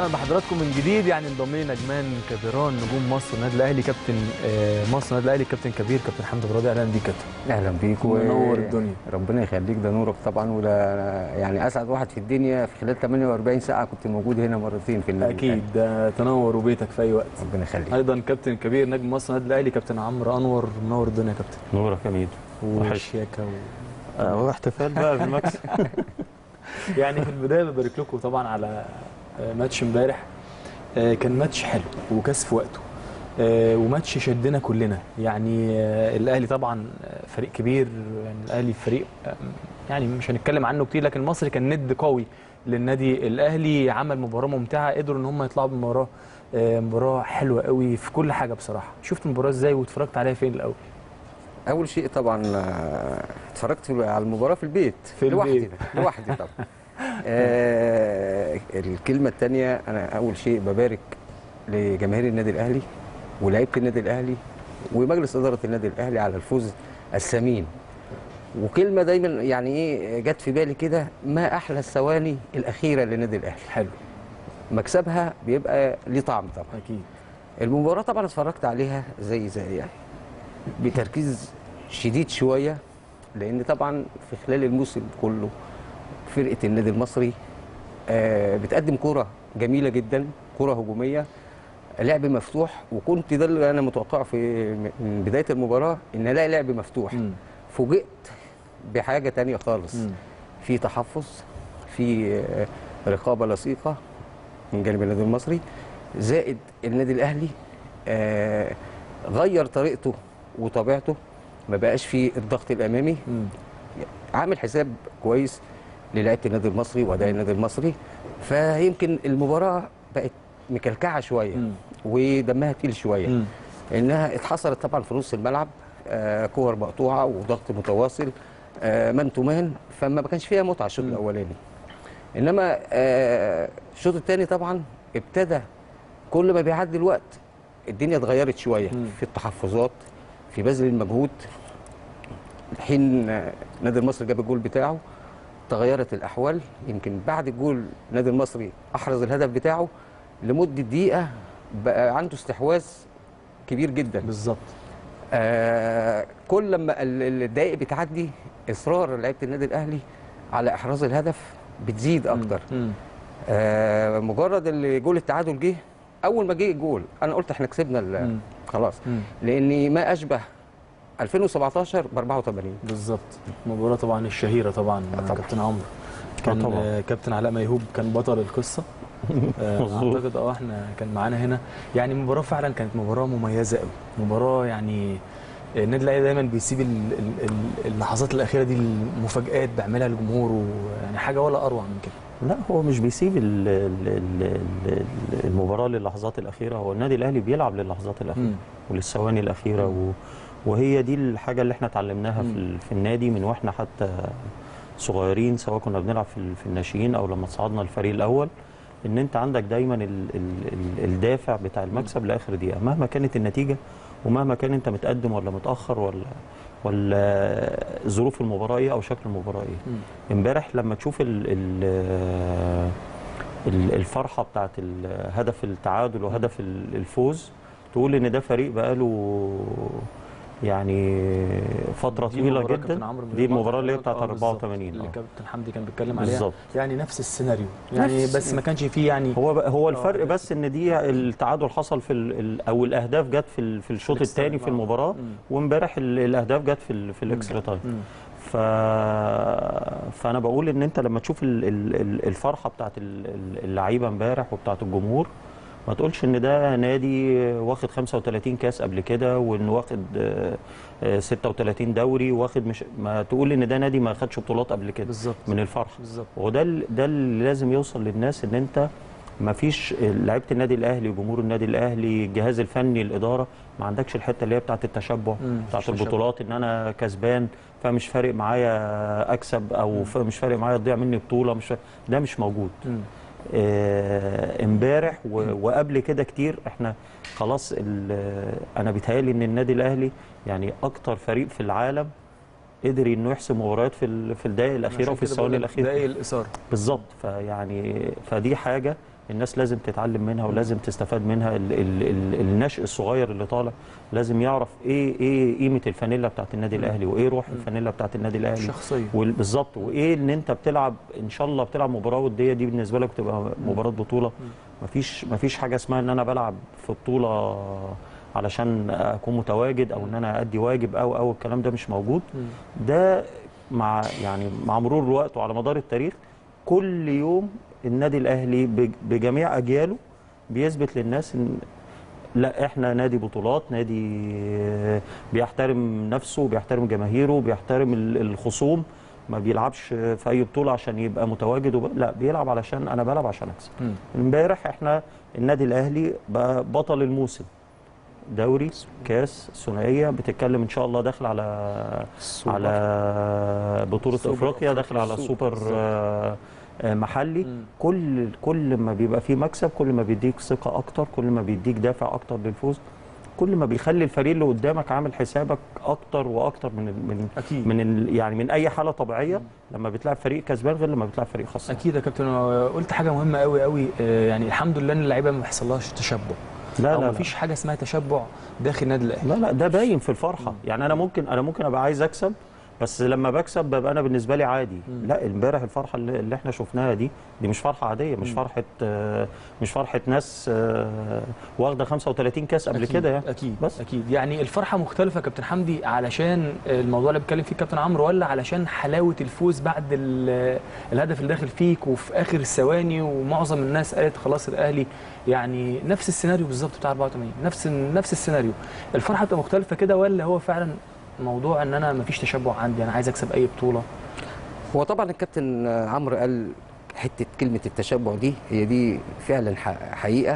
ورجعنا بحضراتكم من جديد يعني انضم لي نجمان كبيران نجوم مصر النادي الاهلي كابتن آه، مصر النادي الاهلي كابتن كبير كابتن حمدي برادي اهلا بيك كابتن اهلا بيك منور الدنيا. ربنا يخليك ده نورك طبعا وده يعني اسعد واحد في الدنيا في خلال 48 ساعه كنت موجود هنا مرتين في النادي اكيد ده تنور وبيتك في اي وقت ربنا يخليك ايضا كابتن كبير نجم مصر النادي الاهلي كابتن عمرو انور منور الدنيا يا كابتن نورك يا ميدو وحش. وشياكه و... هو احتفال بقى بالمكسب يعني في البدايه ببارك لكم طبعا على آه، ماتش امبارح آه، كان ماتش حلو وكاس في وقته آه، وماتش شدنا كلنا يعني آه، الاهلي طبعا آه، فريق كبير يعني الاهلي فريق آه، يعني مش هنتكلم عنه كتير لكن المصري كان ند قوي للنادي الاهلي عمل مباراه ممتعه قدروا ان هم يطلعوا بمباراه آه، مباراه حلوه قوي في كل حاجه بصراحه شفت المباراه ازاي واتفرجت عليها فين الاول اول شيء طبعا آه، اتفرجت على المباراه في البيت في لوحدي البيت. لوحدي طبعا آه الكلمه الثانيه انا اول شيء ببارك لجماهير النادي الاهلي ولاعيبه النادي الاهلي ومجلس اداره النادي الاهلي على الفوز الثمين وكلمه دايما يعني ايه جت في بالي كده ما احلى الثواني الاخيره للنادي الاهلي حلو مكسبها بيبقى ليه طعم طبعا اكيد المباراة طبعا اتفرجت عليها زي زي يعني بتركيز شديد شوية لأن طبعا في خلال الموسم كله فرقة النادي المصري آه، بتقدم كرة جميلة جدا كرة هجومية لعب مفتوح وكنت ده اللي أنا متوقعه في من بداية المباراة إن ألاقي لعب مفتوح مم. فوجئت بحاجة تانية خالص مم. في تحفظ في آه، رقابه لصيقه من جانب النادي المصري زائد النادي الاهلي آه، غير طريقته وطبيعته ما بقاش فيه الضغط الامامي مم. عامل حساب كويس للعيبه النادي المصري واداء النادي المصري فيمكن المباراه بقت مكلكعه شويه مم. ودمها تقيل شويه مم. انها اتحصلت طبعا في نص الملعب آه، كور مقطوعه وضغط متواصل آه، مان تو مان فما ما كانش فيها متعه الشوط مم. الاولاني انما آه، الشوط الثاني طبعا ابتدى كل ما بيعدي الوقت الدنيا اتغيرت شويه مم. في التحفظات في بذل المجهود حين آه، نادي المصري جاب الجول بتاعه تغيرت الاحوال يمكن بعد الجول النادي المصري احرز الهدف بتاعه لمده دقيقه بقى عنده استحواذ كبير جدا بالظبط آه كل لما ال- ال- الدقائق بتعدي اصرار لعيبه النادي الاهلي على احراز الهدف بتزيد اكتر مم. آه مجرد اللي جول التعادل جه اول ما جه الجول انا قلت احنا كسبنا ال- مم. خلاص مم. لاني ما اشبه 2017 ب 84 بالظبط المباراة طبعا الشهيرة طبعا مع طبعاً. كابتن عمرو كان طبعاً. آه، كابتن علاء ميهوب كان بطل القصة آه، مظبوط. اعتقد اه احنا كان معانا هنا يعني مباراة فعلا كانت مباراة مميزة قوي مباراة يعني آه، النادي الاهلي دايما بيسيب ال- ال- ال- اللحظات الأخيرة دي المفاجآت بيعملها الجمهور ويعني حاجة ولا أروع من كده لا هو مش بيسيب ال- ال- ال- ال- المباراه للحظات الاخيره هو النادي الاهلي بيلعب للحظات الاخيره مم. وللثواني الاخيره و وهي دي الحاجه اللي احنا اتعلمناها في, مم. ال- في النادي من واحنا حتى صغيرين سواء كنا بنلعب في ال- في الناشئين او لما صعدنا الفريق الاول ان انت عندك دايما ال ال ال الدافع بتاع المكسب لاخر دقيقه مهما كانت النتيجه ومهما كان انت متقدم ولا متاخر ولا ولا ظروف المباراه ايه او شكل المباراه ايه مم. امبارح لما تشوف ال ال ال- الفرحه بتاعت ال- هدف التعادل وهدف ال- الفوز تقول ان ده فريق بقاله يعني فتره دي طويله مباراة كابتن جدا عمرو دي المباراه اللي هي بتاعت آه، بالظبط، 84 اللي اه كابتن حمدي كان بيتكلم عليها بالظبط يعني نفس السيناريو يعني نفس- بس ما كانش فيه يعني هو بقى هو الفرق آه. بس ان دي التعادل حصل في ال- ال- او الاهداف جت في ال- في الشوط الإكسترا الثاني في تايم. المباراه مم. وامبارح ال- الاهداف جت في ال- في الاكسترا تايم مم. ف... فانا بقول ان انت لما تشوف ال- ال- ال- الفرحه بتاعت ال- ال- اللعيبه امبارح وبتاعت الجمهور ما تقولش ان ده نادي واخد 35 كاس قبل كده وان واخد آه، آه، 36 دوري واخد مش ما تقول ان ده نادي ما خدش بطولات قبل كده بالظبط من الفرحه بالظبط وده ال- ده اللي لازم يوصل للناس ان انت ما فيش لعيبه النادي الاهلي وجمهور النادي الاهلي الجهاز الفني الاداره ما عندكش الحته اللي هي بتاعت التشبع مم، بتاعت مفيش البطولات ان انا كسبان فمش فارق معايا اكسب او ف- مش فارق معايا تضيع مني بطوله مش فارق ده مش موجود مم. آه، امبارح و- وقبل كده كتير احنا خلاص ال- انا بيتهيألي ان النادي الاهلي يعني اكتر فريق في العالم قدر انه يحسم مباريات في ال- في الدقائق الاخيره عشان وفي كده الثواني بقول لك الاخيره دقايق الاثاره بالظبط فيعني فدي حاجه الناس لازم تتعلم منها ولازم تستفاد منها ال ال ال النشء الصغير اللي طالع لازم يعرف ايه ايه قيمه الفانيلا بتاعت النادي الاهلي وايه روح الفانيلا بتاعت النادي الاهلي الشخصية. وال- بالظبط وايه ان انت بتلعب ان شاء الله بتلعب مباراه وديه دي بالنسبه لك تبقى مباراه بطوله مفيش مفيش حاجه اسمها ان انا بلعب في بطوله علشان اكون متواجد او ان انا ادي واجب او او الكلام ده مش موجود ده مع يعني مع مرور الوقت وعلى مدار التاريخ كل يوم النادي الاهلي بج- بجميع اجياله بيثبت للناس ان لا احنا نادي بطولات نادي آه، بيحترم نفسه بيحترم جماهيره بيحترم ال- الخصوم ما بيلعبش في اي بطوله عشان يبقى متواجد وب... لا بيلعب علشان انا بلعب عشان اكسب مم. امبارح احنا النادي الاهلي بقى بطل الموسم دوري كاس ثنائيه بتتكلم ان شاء الله داخل على السوبر. على بطوله سوبر افريقيا داخل على سوبر. سوبر آه، آه، محلي مم. كل كل ما بيبقى فيه مكسب كل ما بيديك ثقه اكتر كل ما بيديك دافع اكتر للفوز كل ما بيخلي الفريق اللي قدامك عامل حسابك اكتر واكتر من ال- من أكيد. من ال يعني من اي حاله طبيعيه لما بتلعب فريق كسبان غير لما بتلعب فريق خسران اكيد يا كابتن أنا قلت حاجه مهمه قوي قوي آه، يعني الحمد لله ان اللعيبه ما بيحصلهاش تشبع لا او لا ما لا. فيش حاجه اسمها تشبع داخل النادي الاهلي لا لا ده باين في الفرحه يعني انا ممكن انا ممكن ابقى عايز اكسب بس لما بكسب ببقى انا بالنسبه لي عادي لا امبارح الفرحه اللي, اللي احنا شفناها دي دي مش فرحه عاديه مش فرحه آه، مش فرحه ناس آه، واخده 35 كاس قبل أكيد، كده يعني اكيد بس. اكيد يعني الفرحه مختلفه يا كابتن حمدي علشان الموضوع اللي بيتكلم فيه كابتن عمرو ولا علشان حلاوه الفوز بعد ال- الهدف اللي داخل فيك وفي اخر الثواني ومعظم الناس قالت خلاص الاهلي يعني نفس السيناريو بالظبط بتاع 84 نفس نفس السيناريو الفرحه بتبقى مختلفه كده ولا هو فعلا موضوع ان انا مفيش تشبع عندي انا عايز اكسب اي بطوله هو طبعا الكابتن عمرو قال حته كلمه التشبع دي هي دي فعلا ح- حقيقه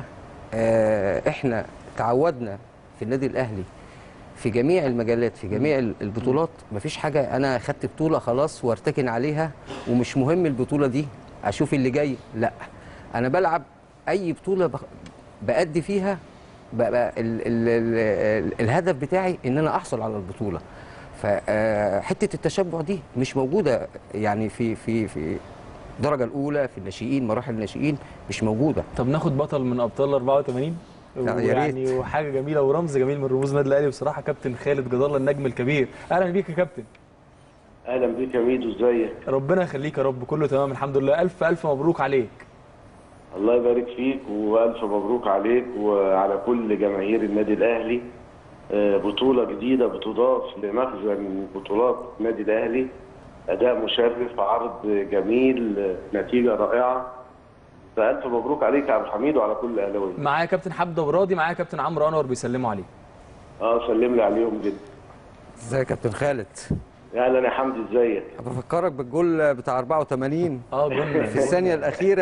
آه، احنا تعودنا في النادي الاهلي في جميع المجالات في جميع ال- البطولات مفيش حاجه انا خدت بطوله خلاص وارتكن عليها ومش مهم البطوله دي اشوف اللي جاي لا انا بلعب اي بطوله بخ- بأدي فيها بقى ال ال ال الهدف بتاعي ان انا احصل على البطوله فحته التشبع دي مش موجوده يعني في في في الدرجه الاولى في الناشئين مراحل الناشئين مش موجوده طب ناخد بطل من ابطال 84 لا، يا ريت. يعني وحاجه جميله ورمز جميل من رموز النادي الاهلي بصراحه كابتن خالد جد الله النجم الكبير اهلا بيك يا كابتن اهلا بيك يا ميدو ازيك ربنا يخليك يا رب كله تمام الحمد لله الف الف مبروك عليك الله يبارك فيك والف مبروك عليك وعلى كل جماهير النادي الاهلي آه، بطوله جديده بتضاف لمخزن بطولات النادي الاهلي اداء مشرف عرض جميل آه، نتيجه رائعه فالف مبروك عليك يا عبد الحميد وعلى كل اهلاويه معايا كابتن حمد وراضي معايا كابتن عمرو انور بيسلموا عليه اه سلم لي عليهم جدا ازيك يا كابتن خالد اهلا يا حمدي ازيك بفكرك بالجول بتاع 84 اه جون في الثانيه الاخيره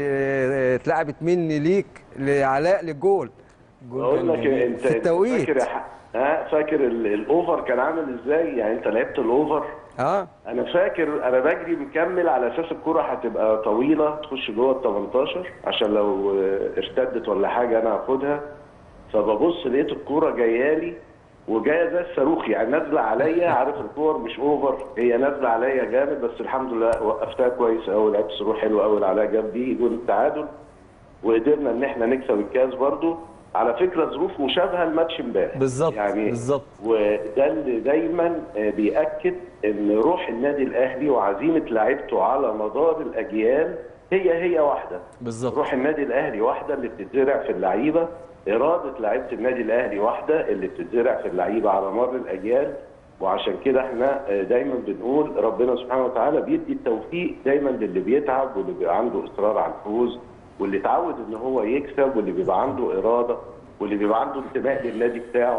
اللي اتلعبت مني ليك لعلاء للجول بقول لك انت في التوقيت. أنت فاكر يا ح- ها فاكر ال- الاوفر كان عامل ازاي يعني انت لعبت الاوفر اه انا فاكر انا بجري مكمل على اساس الكرة هتبقى طويله تخش جوه ال 18 عشان لو آه، ارتدت ولا حاجه انا هاخدها فببص لقيت الكرة جايه لي وجايه زي الصاروخ يعني نازله عليا عارف الكور مش اوفر هي نازله عليا جامد بس الحمد لله وقفتها كويس قوي لعبت صاروخ حلو قوي علاء جاب بيه جول التعادل وقدرنا ان احنا نكسب الكاس برضو على فكره ظروف مشابهه لماتش امبارح بالظبط يعني بالظبط وده اللي دايما آه، بيأكد ان روح النادي الاهلي وعزيمه لعيبته على مدار الاجيال هي هي واحده بالظبط روح النادي الاهلي واحده اللي بتتزرع في اللعيبه اراده لعيبه النادي الاهلي واحده اللي بتتزرع في اللعيبه على مر الاجيال وعشان كده احنا آه، دايما بنقول ربنا سبحانه وتعالى بيدي التوفيق دايما للي بيتعب واللي بيبقى عنده اصرار على الفوز واللي اتعود ان هو يكسب واللي بيبقى عنده اراده واللي بيبقى عنده انتماء للنادي بتاعه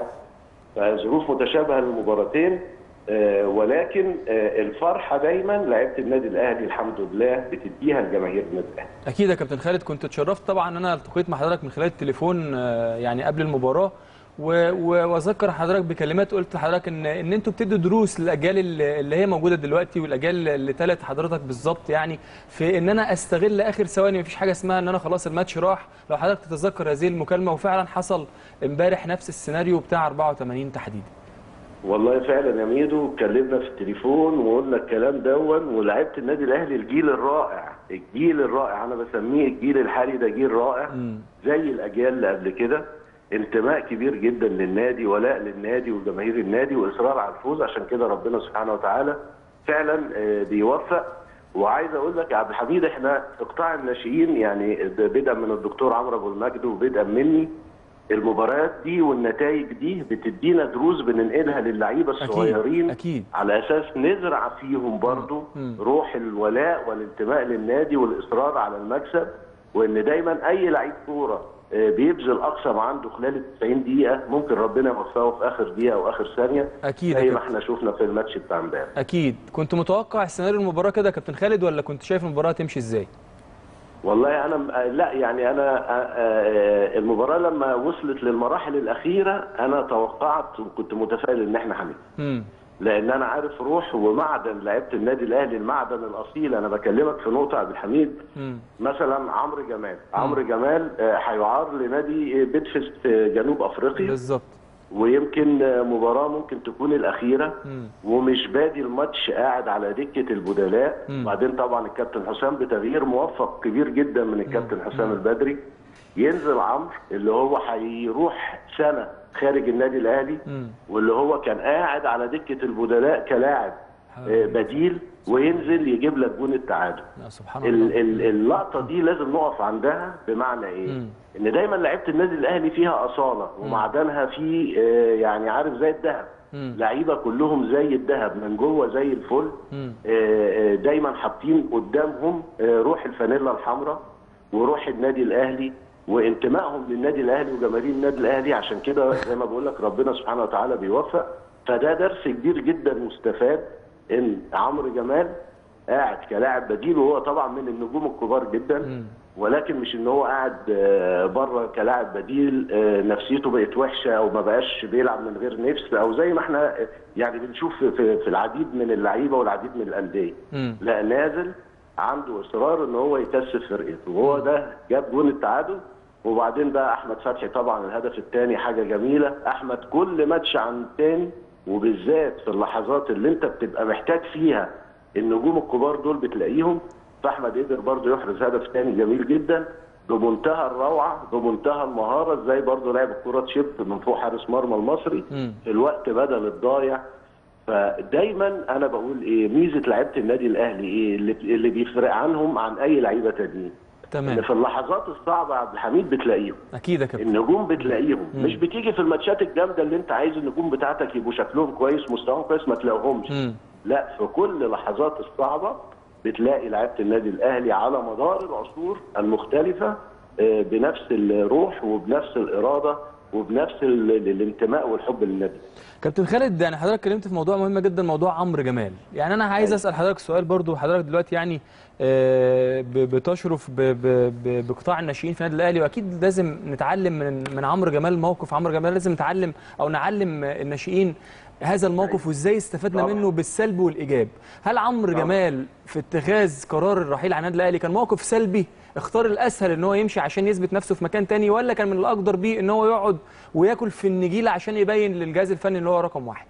فظروف متشابهه للمباراتين آه، ولكن آه، الفرحه دايما لعيبه النادي الاهلي الحمد لله بتديها لجماهير النادي الاهلي اكيد يا كابتن خالد كنت اتشرفت طبعا ان انا التقيت مع حضرتك من خلال التليفون آه، يعني قبل المباراه و- و- واذكر حضرتك بكلمات قلت لحضرتك ان ان انتوا بتدوا دروس للاجيال اللي اللي هي موجوده دلوقتي والاجيال اللي تلت حضرتك بالظبط يعني في ان انا استغل اخر ثواني مفيش حاجه اسمها ان انا خلاص الماتش راح لو حضرتك تتذكر هذه المكالمه وفعلا حصل امبارح نفس السيناريو بتاع 84 تحديدا والله فعلا يا ميدو اتكلمنا في التليفون وقلنا الكلام دون ولعيبه النادي الاهلي الجيل الرائع الجيل الرائع انا بسميه الجيل الحالي ده جيل رائع زي الاجيال اللي قبل كده انتماء كبير جدا للنادي ولاء للنادي وجماهير النادي واصرار على الفوز عشان كده ربنا سبحانه وتعالى فعلا آه، بيوفق وعايز اقول لك يا عبد الحميد احنا في قطاع الناشئين يعني بدءا من الدكتور عمرو ابو المجد وبدءا مني المباريات دي والنتائج دي بتدينا دروس بننقلها للعيبه الصغيرين أكيد. على اساس نزرع فيهم برضو مم. روح الولاء والانتماء للنادي والاصرار على المكسب وان دايما اي لعيب كوره آه، بيبذل اقصى ما عنده خلال ال 90 دقيقه ممكن ربنا يوفقه في اخر دقيقه او اخر ثانيه أكيد يا زي ما كابتن. احنا شفنا في الماتش بتاع امبارح اكيد كنت متوقع سيناريو المباراه كده يا كابتن خالد ولا كنت شايف المباراه تمشي ازاي والله انا آه، لا يعني انا آه، آه، المباراه لما وصلت للمراحل الاخيره انا توقعت وكنت متفائل ان احنا هنكسب امم لان انا عارف روح ومعدن لعيبه النادي الاهلي المعدن الاصيل انا بكلمك في نقطه يا عبد الحميد امم مثلا عمرو جمال عمرو جمال آه، هيعار لنادي آه، بيدفست في جنوب افريقيا بالظبط ويمكن آه، مباراه ممكن تكون الاخيره مم. ومش بادي الماتش قاعد على دكه البدلاء مم. وبعدين طبعا الكابتن حسام بتغيير موفق كبير جدا من الكابتن حسام البدري ينزل عمرو اللي هو هيروح سنه خارج النادي الاهلي مم. واللي هو كان قاعد على دكه البدلاء كلاعب آه، بديل وينزل يجيب لك جون التعادل لا سبحان ال- الله ال- اللقطه دي لازم نقف عندها بمعنى ايه؟ مم. ان دايما لعيبه النادي الاهلي فيها اصاله ومعدنها في آه، يعني عارف زي الذهب مم. لعيبه كلهم زي الذهب من جوه زي الفل مم. آه، آه، دايما حاطين قدامهم آه، روح الفانيلا الحمراء وروح النادي الاهلي وانتمائهم للنادي الاهلي وجماهير النادي الاهلي عشان كده زي ما بقول لك ربنا سبحانه وتعالى بيوفق فده درس كبير جدا مستفاد ان عمرو جمال قاعد كلاعب بديل وهو طبعا من النجوم الكبار جدا ولكن مش ان هو قاعد آه، بره كلاعب بديل آه، نفسيته بقت وحشه او ما بقاش بيلعب من غير نفس او زي ما احنا آه، يعني بنشوف في- في في العديد من اللعيبه والعديد من الانديه مم. لا نازل عنده اصرار ان هو يكسب فرقته وهو ده جاب جون التعادل وبعدين بقى احمد فتحي طبعا الهدف الثاني حاجه جميله احمد كل ماتش عن الثاني وبالذات في اللحظات اللي انت بتبقى محتاج فيها النجوم الكبار دول بتلاقيهم فاحمد قدر برضه يحرز هدف ثاني جميل جدا بمنتهى الروعه بمنتهى المهاره ازاي برضه لعب الكره تشيب من فوق حارس مرمى المصري مم. في الوقت بدل الضايع فدايما انا بقول ايه ميزه لعيبه النادي الاهلي ايه اللي, اللي بيفرق عنهم عن اي لعيبه تانيين تمام ان في اللحظات الصعبه يا عبد الحميد بتلاقيهم اكيد يا كابتن النجوم بتلاقيهم مش بتيجي في الماتشات الجامده اللي انت عايز النجوم بتاعتك يبقوا شكلهم كويس مستواهم كويس ما تلاقيهمش مم. لا في كل لحظات الصعبه بتلاقي لعيبه النادي الاهلي على مدار العصور المختلفه آه، بنفس الروح وبنفس الاراده وبنفس ال- الانتماء والحب للنادي كابتن خالد يعني حضرتك اتكلمت في موضوع مهم جدا موضوع عمرو جمال يعني انا عايز اسال حضرتك سؤال برضو حضرتك دلوقتي يعني آه، ب- بتشرف ب- ب- ب- بقطاع الناشئين في النادي الاهلي واكيد لازم نتعلم من من عمرو جمال موقف عمرو جمال لازم نتعلم او نعلم الناشئين هذا الموقف وازاي استفدنا طبعا. منه بالسلب والايجاب هل عمرو طبعا. جمال في اتخاذ قرار الرحيل عن النادي الاهلي كان موقف سلبي اختار الاسهل ان هو يمشي عشان يثبت نفسه في مكان تاني ولا كان من الاقدر بيه ان هو يقعد وياكل في النجيله عشان يبين للجهاز الفني ان هو رقم واحد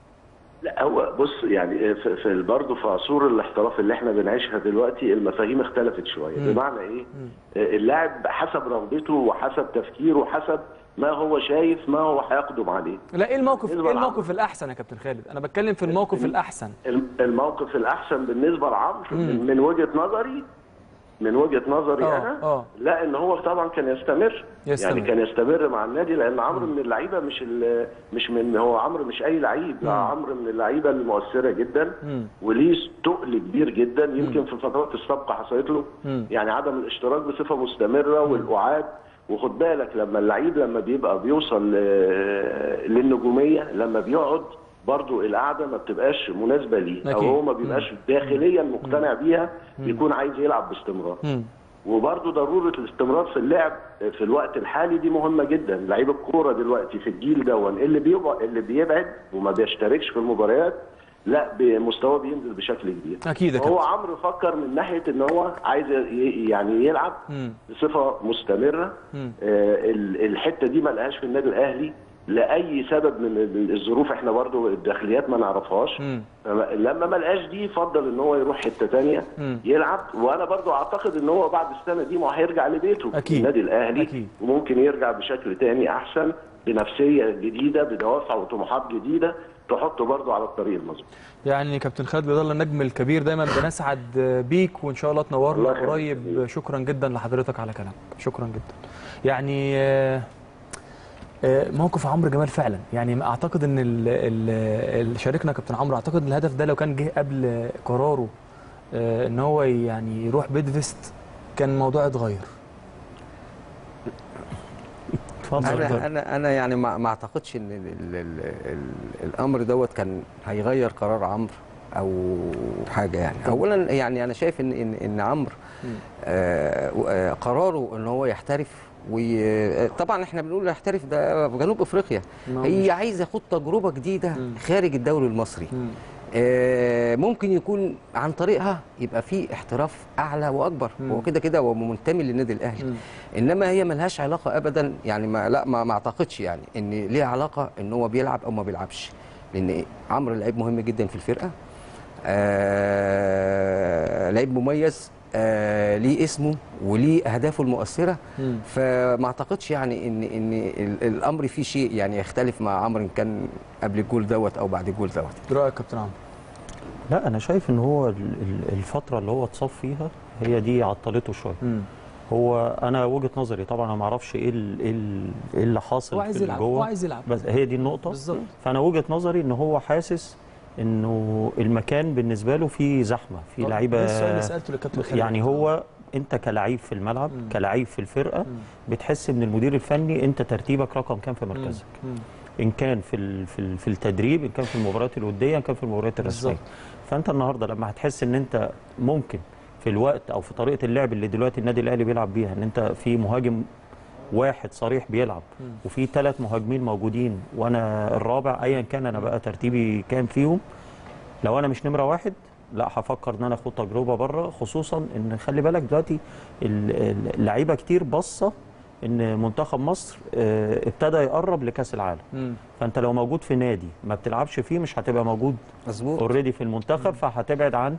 لا هو بص يعني في, في برضه في عصور الاحتراف اللي احنا بنعيشها دلوقتي المفاهيم اختلفت شويه مم. بمعنى ايه؟ اللاعب حسب رغبته وحسب تفكيره وحسب ما هو شايف ما هو هيقدم عليه لا ايه الموقف بالنسبة ايه لعمرو. الموقف الاحسن يا كابتن خالد انا بتكلم في الموقف الاحسن الموقف الاحسن بالنسبه لعمرو من, من وجهه نظري من وجهه نظري آه، انا آه. لا ان هو طبعا كان يستمر. يستمر. يعني كان يستمر مع النادي لان عمرو من اللعيبه مش ال- مش من هو عمرو مش اي لعيب لا عمرو من اللعيبه المؤثره جدا مم. وليه تقل كبير جدا يمكن في الفترات السابقه حصلت له مم. يعني عدم الاشتراك بصفه مستمره والاعاد وخد بالك لما اللعيب لما بيبقى بيوصل ل- للنجوميه لما بيقعد برضو القعده ما بتبقاش مناسبه ليه او أكيد. هو ما بيبقاش داخليا مقتنع بيها بيكون عايز يلعب باستمرار مم. وبرضه ضروره الاستمرار في اللعب في الوقت الحالي دي مهمه جدا لعيب الكوره دلوقتي في الجيل دون اللي بيبقى اللي بيبعد وما بيشتركش في المباريات لا مستواه بينزل بشكل كبير اكيد يا هو كابتن عمرو فكر من ناحيه ان هو عايز ي- يعني يلعب مم. بصفه مستمره مم. آه ال- الحته دي ما لقاهاش في النادي الاهلي لاي سبب من ال- الظروف احنا برضو الداخليات ما نعرفهاش مم. فما- لما ما لقاش دي فضل ان هو يروح حته ثانيه مم. يلعب وانا برضو اعتقد ان هو بعد السنه دي ما هيرجع لبيته أكيد. النادي الاهلي أكيد. وممكن يرجع بشكل تاني احسن بنفسيه جديده بدوافع وطموحات جديده تحطه برضو على الطريق المظبوط يعني كابتن خالد بيضل النجم الكبير دايما بنسعد بيك وان شاء الله تنورنا الله يخليك. قريب شكرا جدا لحضرتك على كلامك شكرا جدا يعني آه، آه، موقف عمرو جمال فعلا يعني اعتقد ان ال- ال- ال- شاركنا كابتن عمرو اعتقد الهدف ده لو كان جه قبل قراره آه، ان هو يعني يروح بيدفست كان الموضوع اتغير اتفضل انا انا انا يعني ما, ما اعتقدش ان ال ال ال ال الامر دوت كان هيغير قرار عمرو او حاجه يعني اولا يعني انا شايف ان ان, إن عمرو آه آه، قراره ان هو يحترف وطبعا احنا بنقول يحترف ده في جنوب افريقيا ما هو هي عايزه ياخد تجربه جديده مم. خارج الدوري المصري مم. آه، ممكن يكون عن طريقها يبقى في احتراف اعلى واكبر مم. هو كده كده هو منتمي للنادي الاهلي مم. انما هي ملهاش علاقه ابدا يعني ما لا ما, ما اعتقدش يعني ان ليها علاقه ان هو بيلعب او ما بيلعبش لان عمرو لعيب مهم جدا في الفرقه آه لعيب مميز آه ليه اسمه وليه اهدافه المؤثره مم. فما اعتقدش يعني ان ان ال- الامر فيه شيء يعني يختلف مع عمرو ان كان قبل الجول دوت او بعد الجول دوت ايه رايك كابتن عمرو لا انا شايف ان هو ال- ال- الفتره اللي هو اتصاب فيها هي دي عطلته شويه مم. هو انا وجهه نظري طبعا انا ما اعرفش ايه ال- ايه ال- إيه اللي حاصل هو عايز في يلعب جوه هو عايز يلعب بس هي دي النقطه بالظبط فانا وجهه نظري ان هو حاسس انه المكان بالنسبه له فيه زحمه في ده لعيبه السؤال اللي سالته للكابتن خالد يعني هو انت كلعيب في الملعب مم. كلعيب في الفرقه مم. بتحس ان المدير الفني انت ترتيبك رقم كام في مركزك مم. ان كان في ال- في ال- في التدريب ان كان في المباريات الوديه ان كان في المباريات الرسميه بالظبط. فانت النهارده لما هتحس ان انت ممكن في الوقت او في طريقه اللعب اللي دلوقتي النادي الاهلي بيلعب بيها ان انت في مهاجم واحد صريح بيلعب مم. وفي ثلاث مهاجمين موجودين وانا الرابع ايا كان انا بقى ترتيبي كام فيهم لو انا مش نمره واحد لا هفكر ان انا اخد تجربه بره خصوصا ان خلي بالك دلوقتي ال- ال- اللعيبه كتير باصه ان منتخب مصر آه، ابتدى يقرب لكاس العالم مم. فانت لو موجود في نادي ما بتلعبش فيه مش هتبقى موجود مظبوط اوريدي في المنتخب فهتبعد عن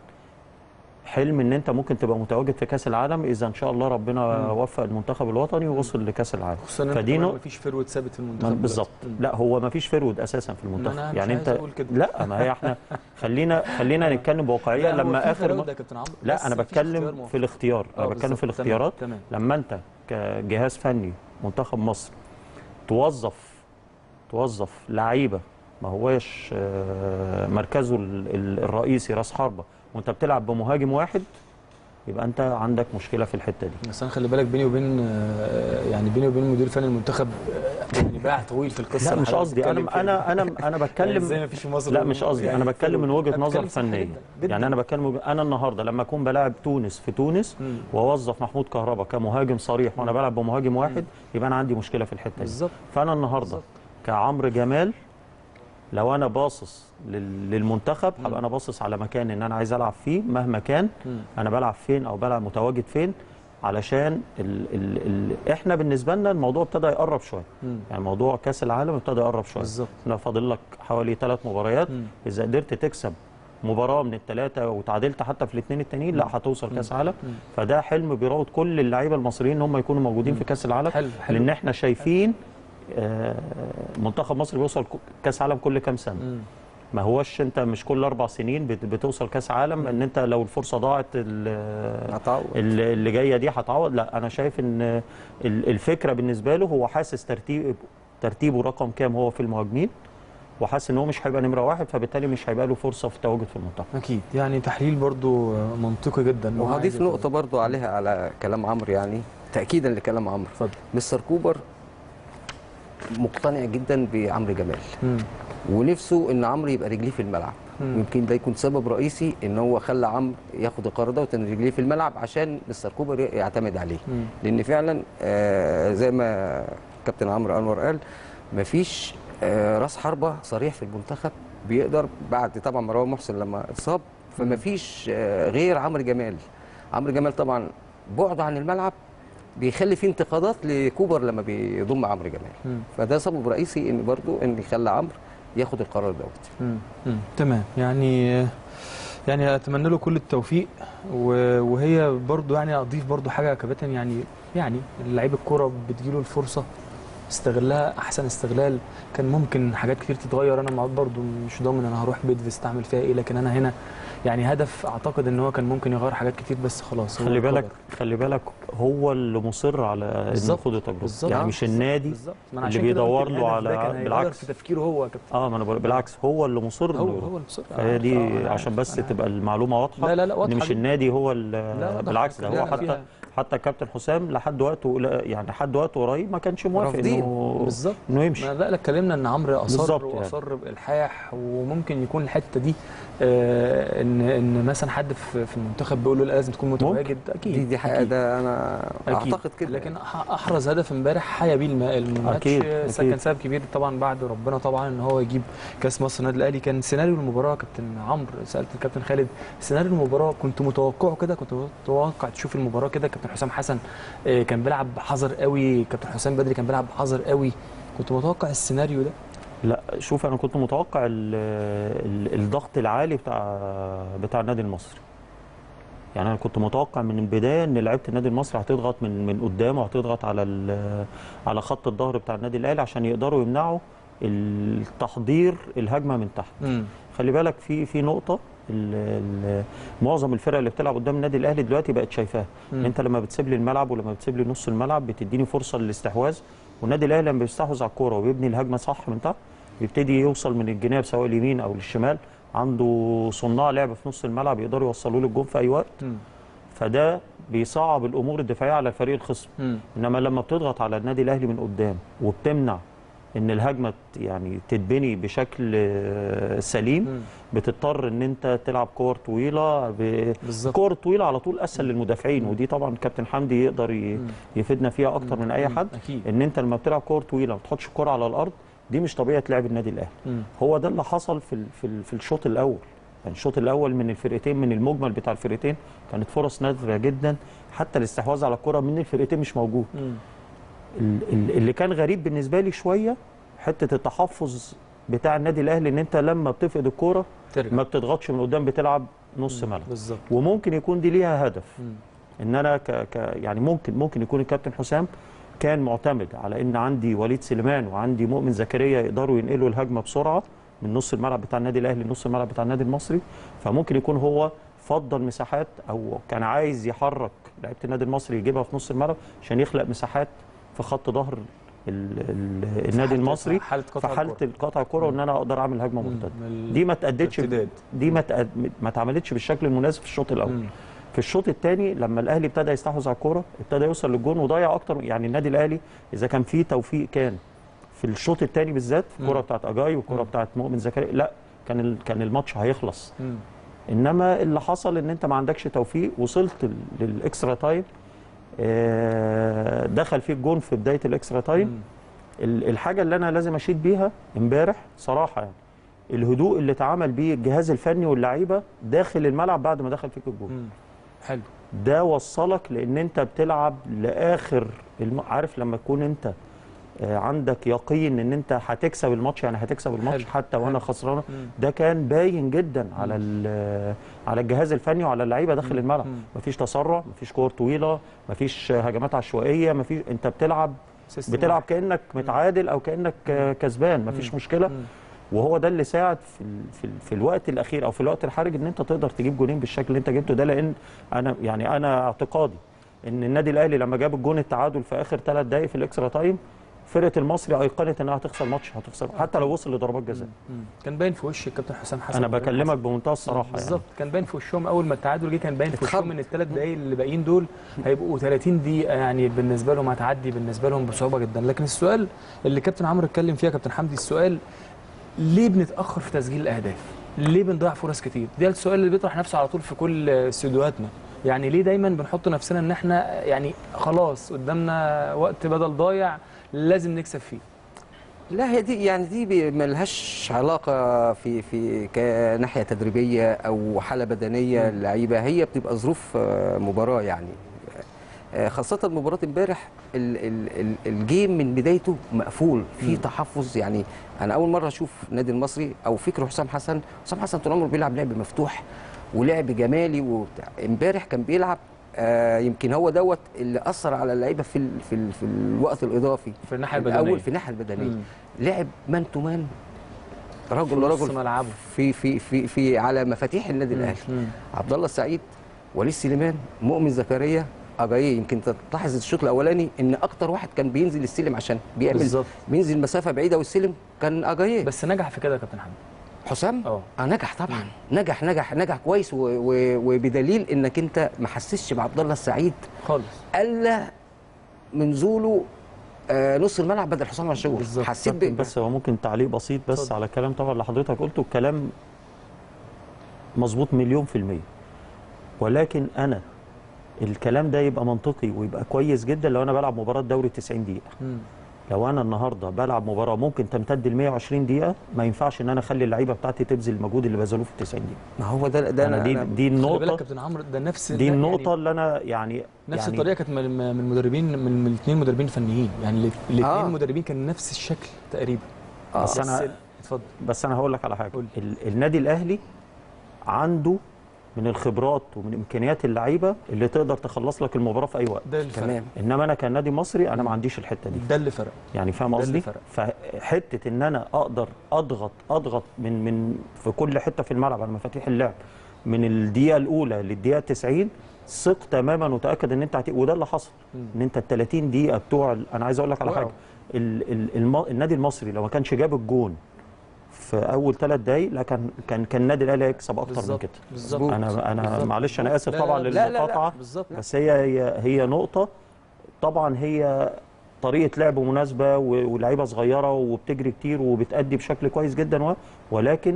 حلم ان انت ممكن تبقى متواجد في كاس العالم اذا ان شاء الله ربنا مم. وفق المنتخب الوطني ووصل لكاس العالم خصوصا ان فدي كمان نق- مفيش فروت ثابت في ما- المنتخب بالظبط دلوقتي. لا هو ما فيش فرود اساسا في المنتخب أنا مش يعني عايز انت أقول كده. لا ما هي احنا خلينا خلينا نتكلم بواقعيه لا، هو لما في اخر فراوده ما... يا كابتن عمرو بس لا انا مفيش اختيار بتكلم موفق. في الاختيار آه، انا بتكلم في بالظبط. تمام، الاختيارات تمام لما انت كجهاز فني منتخب مصر توظف توظف لعيبه ما هواش آه، مركزه ال- ال- الرئيسي راس حربه وانت بتلعب بمهاجم واحد يبقى انت عندك مشكله في الحته دي بس انا خلي بالك بيني وبين آه، يعني بيني وبين مدير فني المنتخب آه، يعني باع طويل في القصه لا اللي مش حضرتك قصدي بتتكلم انا فيها. انا انا انا يعني بتكلم ازاي ما فيش في مصر لا مش قصدي انا بتكلم من وجهه أنا نظر بتكلم صح فنيه جداً، جداً. يعني انا بتكلم انا النهارده لما اكون بلاعب تونس في تونس مم. واوظف محمود كهربا كمهاجم صريح وانا بلعب بمهاجم واحد يبقى انا عندي مشكله في الحته دي بالظبط فانا النهارده بالظبط. كعمرو جمال لو انا باصص لل- للمنتخب مم. هبقى انا باصص على مكان ان انا عايز العب فيه مهما كان مم. انا بلعب فين او بلعب متواجد فين علشان ال ال ال احنا بالنسبه لنا الموضوع ابتدى يقرب شويه مم. يعني موضوع كاس العالم ابتدى يقرب شويه بالظبط احنا فاضل لك حوالي ثلاث مباريات مم. اذا قدرت تكسب مباراه من الثلاثه وتعادلت حتى في الاثنين التانيين لا هتوصل كاس عالم مم. فده حلم بيراود كل اللعيبه المصريين ان هم يكونوا موجودين في كاس العالم حلو حلو لان احنا شايفين آه، منتخب مصر بيوصل ك- كاس عالم كل كام سنه مم. ما هوش انت مش كل اربع سنين بت- بتوصل كاس عالم ان انت لو الفرصه ضاعت ال- هتعوض ال- اللي جايه دي هتعوض لا انا شايف ان ال- الفكره بالنسبه له هو حاسس ترتيب ترتيبه رقم كام هو في المهاجمين وحاسس ان هو مش هيبقى نمره واحد فبالتالي مش هيبقى له فرصه في التواجد في المنتخب اكيد يعني تحليل برضو آه، منطقي جدا وهضيف وعايز- نقطه برضو عليها على كلام عمرو يعني تاكيدا لكلام عمرو اتفضل مستر كوبر مقتنع جدا بعمرو جمال مم. ونفسه ان عمرو يبقى رجليه في الملعب مم. يمكن ده يكون سبب رئيسي ان هو خلى عمرو ياخد القرار ده وان رجليه في الملعب عشان مستر كوبر يعتمد عليه مم. لان فعلا آه، زي ما كابتن عمرو انور قال مفيش آه، راس حربه صريح في المنتخب بيقدر بعد طبعا مروان محسن لما اتصاب فمفيش آه، غير عمرو جمال عمرو جمال طبعا بعده عن الملعب بيخلي فيه انتقادات لكوبر لما بيضم عمرو جمال مم. فده سبب رئيسي ان برضو ان يخلى عمرو ياخد القرار دوت مم. مم. تمام يعني يعني اتمنى له كل التوفيق و- وهي برضو يعني اضيف برضو حاجه يا كابتن يعني يعني لعيب الكوره بتجيله الفرصه استغلها احسن استغلال كان ممكن حاجات كتير تتغير انا مع- برضو مش ضامن انا هروح بيدفست اعمل فيها ايه لكن انا هنا يعني هدف اعتقد ان هو كان ممكن يغير حاجات كتير بس خلاص هو خلي بالك القدر. خلي بالك هو اللي مصر على انه بالظبط. ياخد التجربه بالظبط. يعني آه، مش بالظبط. النادي بالظبط ما أنا اللي عشان كده قلت بيدور له الهدف ده على- كان هيغير بالعكس. في تفكيره هو يا كابتن اه ما انا بقول بالعكس هو اللي مصر هو إنه يروح. هو اللي مصر فهي دي آه، آه، عشان بس أنا- تبقى المعلومه واضحه لا لا لا ان واضحة مش جدا. النادي هو لا، ال- واضحة. بالعكس ده لا، هو لا، حتى فيها- حتى الكابتن حسام لحد وقته لا- يعني لحد وقت قريب ما كانش موافق رافضين. انه بالظبط انه يمشي ما لا لا اتكلمنا ان عمرو اصر بالظبط يعني. واصر بالحاح وممكن يكون الحته دي آه ان ان مثلا حد في في المنتخب بيقول له لا لازم تكون متواجد اكيد دي دي حقيقه أكيد. ده انا أكيد. اعتقد كده لكن أح- احرز هدف امبارح حيا بيه الم- الماتش أكيد، آه، أكيد. كان سبب كبير طبعا بعد ربنا طبعا ان هو يجيب كاس مصر النادي الاهلي كان سيناريو المباراه يا كابتن عمرو سالت الكابتن خالد سيناريو المباراه كنت متوقعه كده كنت متوقع تشوف المباراه كده كابتن حسام حسن آه، كان بيلعب بحذر قوي كابتن حسام بدري كان بيلعب بحذر قوي كنت متوقع السيناريو ده لا شوف انا كنت متوقع ال ال الضغط العالي بتاع بتاع النادي المصري يعني انا كنت متوقع من البدايه ان لعيبه النادي المصري هتضغط من من قدام وهتضغط على ال- على خط الظهر بتاع النادي الاهلي عشان يقدروا يمنعوا التحضير الهجمه من تحت امم خلي بالك في في نقطه ال ال معظم الفرق اللي بتلعب قدام النادي الاهلي دلوقتي بقت شايفاها مم. انت لما بتسيب لي الملعب ولما بتسيب لي نص الملعب بتديني فرصه للاستحواذ والنادي الاهلي لما بيستحوذ على الكوره وبيبني الهجمه صح من تحت بيبتدي يوصل من الجناب سواء اليمين او للشمال عنده صناع لعب في نص الملعب يقدروا يوصلوا له الجون في اي وقت مم. فده بيصعب الامور الدفاعيه على الفريق الخصم مم. انما لما بتضغط على النادي الاهلي من قدام وبتمنع ان الهجمه ت- يعني تتبني بشكل آه، سليم مم. بتضطر ان انت تلعب كور طويله ب- بالظبط كور طويله على طول اسهل للمدافعين ودي طبعا كابتن حمدي يقدر ي- مم. يفيدنا فيها اكتر من اي مم. حد اكيد ان انت لما بتلعب كور طويله ما تحطش الكوره على الارض دي مش طبيعه لعب النادي الاهلي مم. هو ده اللي حصل في ال- في ال- في الشوط الاول يعني الشوط الاول من الفرقتين من المجمل بتاع الفرقتين كانت فرص نادره جدا حتى الاستحواذ على الكره من الفرقتين مش موجود مم. ال- ال- اللي كان غريب بالنسبه لي شويه حته التحفظ بتاع النادي الاهلي ان انت لما بتفقد الكوره ترجع ما بتضغطش من قدام بتلعب نص ملعب بالظبط وممكن يكون دي ليها هدف مم. ان انا ك... ك... يعني ممكن ممكن يكون الكابتن حسام كان معتمد على ان عندي وليد سليمان وعندي مؤمن زكريا يقدروا ينقلوا الهجمه بسرعه من نص الملعب بتاع النادي الاهلي لنص الملعب بتاع النادي المصري فممكن يكون هو فضل مساحات او كان عايز يحرك لعيبه النادي المصري يجيبها في نص الملعب عشان يخلق مساحات في خط ظهر ال... ال... النادي حالة- المصري حالة قطع في حاله الكرة. القطع الكره وان انا اقدر اعمل هجمه مم. مرتده من دي ما تأدتش الارتداد. دي ما تأد... ما اتعملتش بالشكل المناسب في الشوط الاول مم. في الشوط الثاني لما الاهلي ابتدى يستحوذ على الكوره ابتدى يوصل للجون وضيع اكتر يعني النادي الاهلي اذا كان في توفيق كان في الشوط الثاني بالذات الكوره مم. بتاعت اجاي والكوره مم. بتاعت مؤمن زكريا لا كان ال... كان الماتش هيخلص مم. انما اللي حصل ان انت ما عندكش توفيق وصلت لل- للاكسترا تايم آه، دخل فيك جون في بدايه الاكسترا تايم مم. ال- الحاجه اللي انا لازم اشيد بيها امبارح صراحه يعني الهدوء اللي اتعمل بيه الجهاز الفني واللعيبه داخل الملعب بعد ما دخل فيك الجون مم. حلو ده وصلك لان انت بتلعب لاخر الم... عارف لما تكون انت آه، عندك يقين ان انت هتكسب الماتش يعني هتكسب الماتش حلو. حتى وانا حلو. خسرانه مم. ده كان باين جدا على ال- على الجهاز الفني وعلى اللعيبه داخل الملعب مم. مفيش تسرع مفيش كور طويله مفيش هجمات عشوائيه مفيش انت بتلعب سيستم بتلعب واحد. كانك متعادل او كانك آه، كسبان مفيش مم. مشكله مم. وهو ده اللي ساعد في ال- في, ال- في الوقت الاخير او في الوقت الحرج ان انت تقدر تجيب جونين بالشكل اللي انت جبته ده لان انا يعني انا اعتقادي ان النادي الاهلي لما جاب الجون التعادل في اخر ثلاث دقائق في الاكسترا تايم فرقه المصري ايقنت انها هتخسر ماتش هتخسر حتى لو وصل لضربات جزاء مم. كان باين في وش الكابتن حسام حسن انا وإبراهيم بكلمك حسن. بمنتهى الصراحه بالظبط كان باين في وشهم اول ما التعادل جه كان باين في اتخض. وشهم ان الثلاث دقايق اللي باقيين دول هيبقوا 30 دقيقه يعني بالنسبه لهم هتعدي بالنسبه لهم بصعوبه جدا لكن السؤال اللي كابتن عمرو اتكلم فيها كابتن حمدي السؤال ليه بنتاخر في تسجيل الاهداف؟ ليه بنضيع فرص كتير؟ ده السؤال اللي بيطرح نفسه على طول في كل استديوهاتنا يعني ليه دايما بنحط نفسنا ان احنا يعني خلاص قدامنا وقت بدل ضايع لازم نكسب فيه لا هي دي يعني دي بي- ملهاش علاقة في في كناحية تدريبية أو حالة بدنية للعيبة هي بتبقى ظروف آه، مباراة يعني آه، خاصة مباراة امبارح ال- ال- ال- الجيم من بدايته مقفول في تحفظ يعني انا اول مرة اشوف النادي المصري او فكر حسام حسن حسام حسن طول عمره بيلعب لعب مفتوح ولعب جمالي وبتاع امبارح كان بيلعب آه يمكن هو دوت اللي اثر على اللعيبه في ال في, ال في الوقت الاضافي في الناحية الاول البدنية. في الناحيه البدنيه مم. لعب مان تو مان رجل في نص لرجل ملعبه. في في في في على مفاتيح النادي الاهلي مم. عبد الله السعيد وليد سليمان مؤمن زكريا اجاييه يمكن تلاحظ الشوط الاولاني ان اكتر واحد كان بينزل السلم عشان بيعمل بالظبط. بينزل مسافه بعيده والسلم كان اجاييه بس نجح في كده يا كابتن حمد حسام اه. اه نجح طبعا نجح نجح نجح كويس و و وبدليل انك انت ما حسسش بعبد الله السعيد خالص الا من نزوله آه نص الملعب بدل حسام عاشور بالظبط. حسيت كابتن ب... بس هو ممكن تعليق بسيط بس اتفضل. على الكلام طبعا اللي حضرتك قلته الكلام مظبوط مليون في المية ولكن أنا الكلام ده يبقى منطقي ويبقى كويس جدا لو أنا بلعب مباراة دوري 90 دقيقة مم. لو أنا النهاردة بلعب مباراة ممكن تمتد ل 120 دقيقة ما ينفعش إن أنا أخلي اللعيبة بتاعتي تبذل المجهود اللي بذلوه في ال 90 دقيقة ما هو ده ده أنا دي دي خلي بالك النقطة كابتن عمرو ده نفس دي ده النقطة يعني اللي أنا يعني نفس يعني الطريقه كانت من من المدربين من الاثنين مدربين فنيين يعني الاثنين آه. مدربين كان نفس الشكل تقريبا آه. بس أنا- ال- اتفضل بس انا هقول لك على حاجه قول. ال النادي الاهلي عنده من الخبرات ومن امكانيات اللعيبه اللي تقدر تخلص لك المباراه في اي وقت ده اللي فرق تمام انما انا كنادي مصري انا ما عنديش الحته دي ده اللي فرق يعني فاهم ده اللي قصدي فرق. فحته ان انا اقدر اضغط اضغط من من في كل حته في الملعب على مفاتيح اللعب من الدقيقه الاولى للدقيقه 90 ثق تماما وتاكد ان انت هت... وده اللي حصل ان انت ال 30 دقيقه بتوع ال- انا عايز اقول لك على وقعوا. حاجه ال... ال... الم... النادي المصري لو ما كانش جاب الجون في اول ثلاث دقائق لا كان كان كان النادي الاهلي هيكسب اكتر من بالظبط كده بالظبط انا انا بالظبط. معلش انا اسف لا، طبعا لا، لا، لا، لا. للمقاطعه بالظبط بس هي هي هي نقطة طبعا هي طريقة لعب مناسبة و- ولاعيبة صغيرة وبتجري كتير وبتأدي بشكل كويس جدا و- ولكن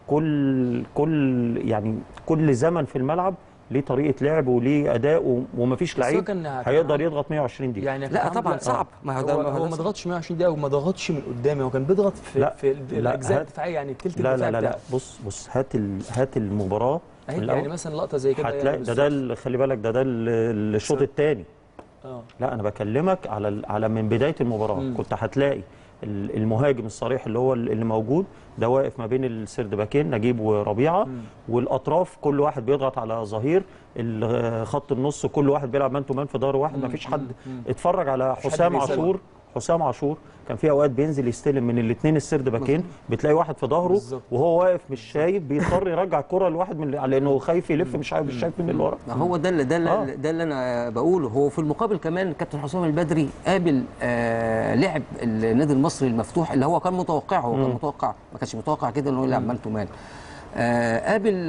كل كل يعني كل زمن في الملعب ليه طريقة لعب وليه أداء و- ومفيش بس هو لعيب كان- هيقدر يضغط 120 دقيقة يعني يا لا كابتن طبعا عمرو، صعب ما هو ده هو, ما هو ده ما صعب. ضغطش 120 دقيقه وما ضغطش من قدامي هو كان بيضغط في لا، في ال- لا، الاجزاء هات- الدفاعيه يعني الثلث لا الدفاعي لا لا لا بتاعه. بص بص هات ال... هات المباراة من أهي الأول. يعني مثلا لقطه زي كده هتلاقي ده ده ال- خلي بالك ده ده ال- الشوط الثاني اه لا انا بكلمك على ال- على من بدايه المباراه مم. كنت هتلاقي ال- المهاجم الصريح اللي هو ال- اللي موجود ده واقف ما بين السردباكين نجيب وربيعه والاطراف كل واحد بيضغط على ظهير ال- خط النص كل واحد بيلعب مان تو مان في ظهر واحد ما فيش حد اتفرج على حسام بيسلم. عاشور حسام عاشور كان في اوقات بينزل يستلم من الاثنين السرد باكين بتلاقي واحد في ظهره بالظبط. وهو واقف مش شايف بيضطر يرجع الكره لواحد من لانه خايف يلف مش عارف مش شايف من اللي ورا ما هو ده اللي ده اللي, آه. ده اللي انا بقوله هو في المقابل كمان كابتن حسام البدري قابل آه لعب النادي المصري المفتوح اللي هو كان متوقعه هو كان متوقع ما كانش متوقع كده انه يلعب مان تو مان آه قابل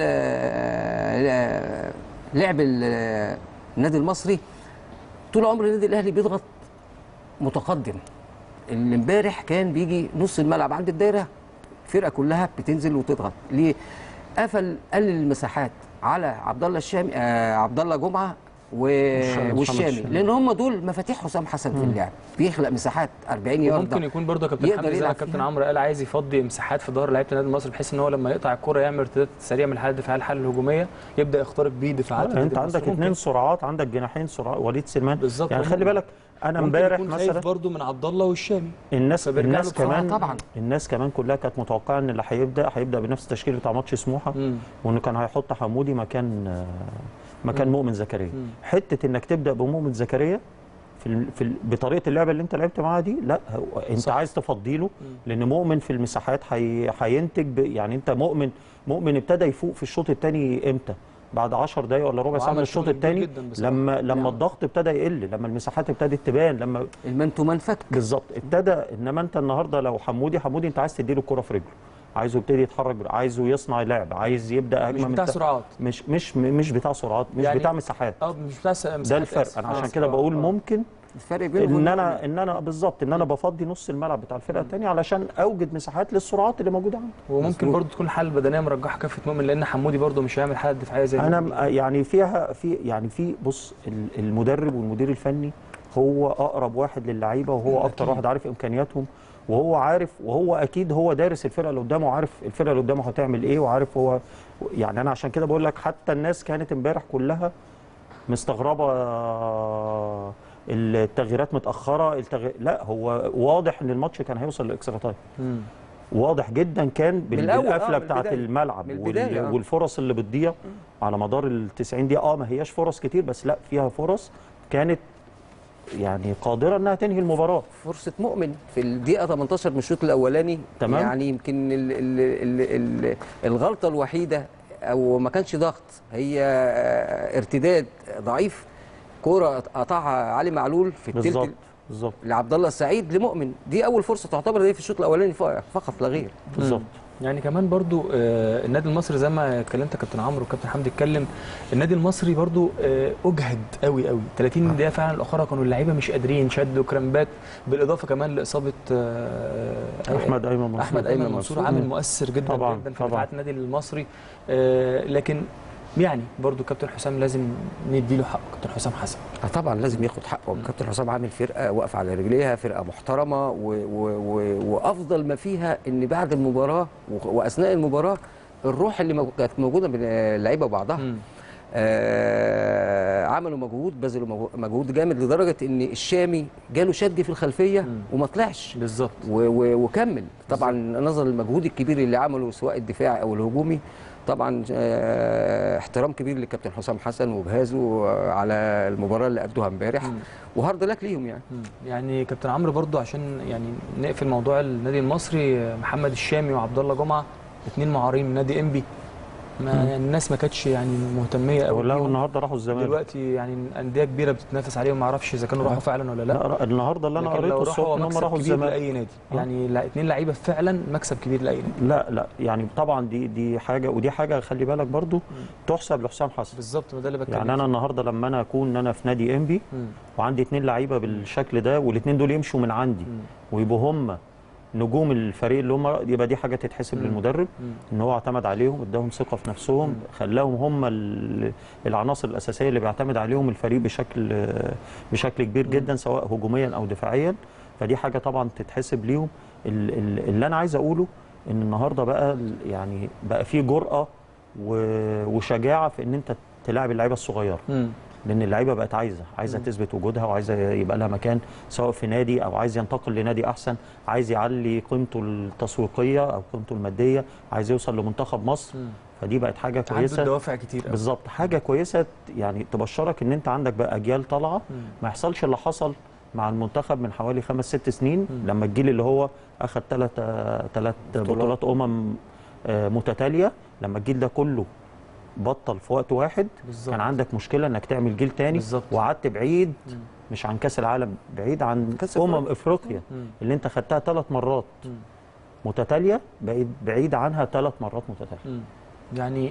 آه لعب ال- النادي المصري طول عمر النادي الاهلي بيضغط متقدم اللي امبارح كان بيجي نص الملعب عند الدايره الفرقه كلها بتنزل وتضغط ليه قفل قلل المساحات على عبد الله الشامي آه عبد الله جمعه و... محمد والشامي الشامي. لان هم دول مفاتيح حسام حسن في اللعب بيخلق مساحات 40 يارده ممكن يكون برضه يا كابتن يقدر حمدي زي ما يلعب كابتن فيها. عمرو قال عايز يفضي مساحات في ظهر لعيبه النادي المصري بحيث ان هو لما يقطع الكره يعمل ارتداد سريع من الحاله الدفاعيه للحاله الهجوميه يبدا يخترق بيه دفاعات انت النادي عندك المصري. اثنين ممكن- سرعات عندك جناحين سرعات وليد سليمان بالظبط. يعني خلي ممكن- بالك انا ممكن امبارح يكون خايف مثلا برضه من عبد الله والشامي الناس فبيرجع له الناس بسرعة كمان طبعاً. الناس كمان كلها كانت متوقعه ان اللي هيبدا هيبدا بنفس التشكيل بتاع ماتش سموحه مم. وانه كان هيحط حمودي مكان آه، مكان مؤمن زكريا مم. حته انك تبدا بمؤمن زكريا في ال... في ال... بطريقه اللعبه اللي انت لعبت معاها دي لا هو انت صح. عايز تفضيله لان مؤمن في المساحات هي... هينتج ب... يعني انت مؤمن مؤمن ابتدى يفوق في الشوط الثاني امتى بعد 10 دقائق ولا ربع ساعه وعمل من الشوط شغل كبير الثاني جدا بصراحة. لما لما نعم. الضغط ابتدى يقل لما المساحات ابتدت تبان لما المان تو مان فك بالظبط ابتدى انما انت النهارده لو حمودي حمودي انت عايز تديله الكره في رجله عايزه يبتدي يتحرك بر- عايزه يصنع لعب عايز يبدا مش هجمه من بتاع تحت. سرعات مش مش مش بتاع سرعات مش يعني- بتاع مساحات اه مش بتاع س- ده مساحات الفرق آسف. انا آه، عشان كده آه، بقول آه. ممكن الفرق بينهم ان انا ان انا بالظبط ان انا بفضي نص الملعب بتاع الفرقه الثانيه علشان اوجد مساحات للسرعات اللي موجوده عندي وممكن برضه تكون الحاله البدنيه مرجحه كافه مؤمن لان حمودي برضه مش هيعمل حاله دفاعيه زي انا مؤمن. م- يعني فيها في يعني في بص ال- المدرب والمدير الفني هو اقرب واحد للعيبه وهو اكتر أكيد. واحد عارف امكانياتهم وهو عارف وهو اكيد هو دارس الفرقه اللي قدامه وعارف الفرقه اللي قدامه هتعمل ايه وعارف هو يعني انا عشان كده بقول لك حتى الناس كانت امبارح كلها مستغربه آه، التغييرات متاخره التغي... لا هو واضح ان الماتش كان هيوصل لاكسترا تايم مم. واضح جدا كان بال- الأول، آه، بالقفله من بتاعه البداية. الملعب من البداية، وال... آه. والفرص اللي بتضيع على مدار ال 90 دقيقه اه ما هياش فرص كتير بس لا فيها فرص كانت يعني قادره انها تنهي المباراه فرصه مؤمن في الدقيقه 18 من الشوط الاولاني تمام. يعني يمكن ال ال ال ال الغلطه الوحيده او ما كانش ضغط هي آه، ارتداد ضعيف كوره قطعها علي معلول في التلت بالظبط بالظبط لعبد الله السعيد لمؤمن دي اول فرصه تعتبر دي في الشوط الاولاني ف- فقط لا غير بالظبط يعني كمان برضو آه، النادي المصري زي ما اتكلمت يا كابتن عمرو وكابتن حمدي اتكلم النادي المصري برضو آه، اجهد قوي قوي 30 دقيقه فعلا الاخرى كانوا اللعيبه مش قادرين شدوا كرامبات بالاضافه كمان لاصابه آه، احمد ايمن منصور احمد ايمن منصور منصور. عامل مم. مؤثر جدا طبعاً، جدا في طبعاً. دفاعات النادي المصري آه، لكن يعني برضو كابتن حسام لازم نديله حقه كابتن حسام حسن آه طبعا لازم ياخد حقه كابتن حسام عامل فرقه واقفه على رجليها فرقه محترمه و و و وافضل ما فيها ان بعد المباراه و- واثناء المباراه الروح اللي مو- كانت موجوده بين اللعيبه وبعضها مم. آه عملوا مجهود بذلوا مجهو- مجهود جامد لدرجه ان الشامي جاله شد في الخلفيه مم. وما طلعش بالظبط و و وكمل طبعا نظر المجهود الكبير اللي عمله سواء الدفاعي او الهجومي طبعا آه احترام كبير للكابتن حسام حسن وجهازه آه، على المباراه اللي ادوها امبارح مم. وهارد لك ليهم يعني مم. يعني كابتن عمرو برضو عشان يعني نقفل موضوع النادي المصري آه، محمد الشامي وعبد الله جمعه اثنين معارين من نادي انبي ما يعني الناس ما كانتش يعني مهتميه قوي ولا بيهم. النهارده راحوا الزمالك دلوقتي يعني انديه كبيره بتتنافس عليهم ما اعرفش اذا كانوا راحوا فعلا ولا لا لا النهارده اللي انا لكن لو قريته راحوا الصبح ان هم مكسب راحوا كبير الزمالك لاي نادي آه. يعني لا اتنين لعيبه فعلا مكسب كبير لاي نادي لا لا يعني طبعا دي دي حاجه ودي حاجه خلي بالك برضو تحسب لحسام حسن بالظبط ما ده اللي بتكلم يعني انا النهارده لما انا اكون انا في نادي انبي فيه. مم. وعندي اتنين لعيبه بالشكل ده والاثنين دول يمشوا من عندي مم. ويبقوا هم نجوم الفريق اللي هم يبقى دي حاجه تتحسب مم. للمدرب مم. ان هو اعتمد عليهم اداهم ثقه في نفسهم خلاهم هم ال- العناصر الاساسيه اللي بيعتمد عليهم الفريق بشكل بشكل كبير جدا سواء هجوميا او دفاعيا فدي حاجه طبعا تتحسب ليهم ال- ال- اللي انا عايز اقوله ان النهارده بقى ال- يعني بقى في جرأه و- وشجاعه في ان انت تلاعب اللعيبه الصغيره مم. لان اللعيبه بقت عايزه عايزه تثبت وجودها وعايزه يبقى لها مكان سواء في نادي او عايز ينتقل لنادي احسن عايز يعلي قيمته التسويقيه او قيمته الماديه عايز يوصل لمنتخب مصر مم. فدي بقت حاجه عنده كويسه دوافع كتير قوي بالظبط حاجه كويسه يعني تبشرك ان انت عندك بقى اجيال طالعه مم. ما يحصلش اللي حصل مع المنتخب من حوالي خمس ست سنين مم. لما الجيل اللي هو اخذ ثلاث ثلاث بطولات امم آه، متتاليه لما الجيل ده كله بطل في وقت واحد بالظبط. كان عندك مشكله انك تعمل جيل تاني بالظبط. وقعدت بعيد مم. مش عن كاس العالم بعيد عن كأس امم افريقيا مم. اللي انت خدتها ثلاث مرات مم. متتاليه بعيد بعيد عنها ثلاث مرات متتاليه مم. يعني